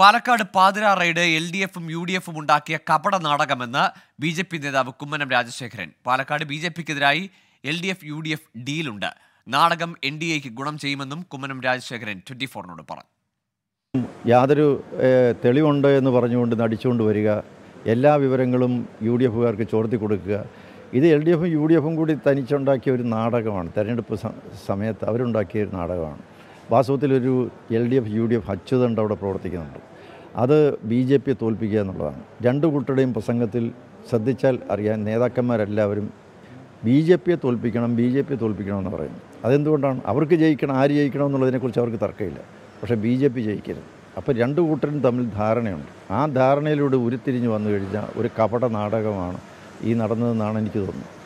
പാലക്കാട് പാതിര raid L D എഫും U D എഫും ഉണ്ടാക്കിയ കപട നാടകമെന്ന് ബി ജെ പി നേതാവ് കുമ്മനം രാജശേഖരൻ പാലക്കാട് ബി ജെ പിക്കെതിരായി L D F U D F ഡീലുണ്ട് നാടകം എൻ ഡി എക്ക് ഗുണം ചെയ്യുമെന്നും കുമ്മനം രാജശേഖരൻ ട്വന്റി ഫോറിനോട് പറഞ്ഞു യാതൊരു ഏഹ്, തെളിവുണ്ട് എന്ന് പറഞ്ഞുകൊണ്ട് നടിച്ചുകൊണ്ട് വരിക എല്ലാ വിവരങ്ങളും യു ഡി എഫുകാർക്ക് ചോർത്തി കൊടുക്കുക ഇത് എൽ ഡി എഫും യു ഡി എഫും കൂടി തനിച്ചുണ്ടാക്കിയ ഒരു നാടകമാണ് തെരഞ്ഞെടുപ്പ് സ- സമയത്ത് അവരുണ്ടാക്കിയ ഒരു നാടകമാണ് വാസ്തവത്തിലൊരു L D F U D F അച്യുതണ്ട് അവിടെ പ്രവർത്തിക്കുന്നുണ്ട് അത് ബി ജെ പിയെ തോൽപ്പിക്കുക എന്നുള്ളതാണ് രണ്ട് കൂട്ടരുടെയും പ്രസംഗത്തിൽ ശ്രദ്ധിച്ചാൽ അറിയാൻ നേതാക്കന്മാരെല്ലാവരും ബി ജെ പിയെ തോൽപ്പിക്കണം ബി ജെ പിയെ തോൽപ്പിക്കണം എന്ന് പറയുന്നു അതെന്തുകൊണ്ടാണ് അവർക്ക് ജയിക്കണം ആര് ജയിക്കണം എന്നുള്ളതിനെക്കുറിച്ച് അവർക്ക് തർക്കമില്ല പക്ഷേ ബി ജെ പി ജയിക്കരുത് അപ്പോൾ രണ്ട് കൂട്ടരും തമ്മിൽ ധാരണയുണ്ട് ആ ധാരണയിലൂടെ ഉരുത്തിരിഞ്ഞ് വന്നു കഴിഞ്ഞാൽ ഒരു കപട നാടകമാണ് ഈ നടന്നതെന്നാണ് എനിക്ക് തോന്നുന്നത്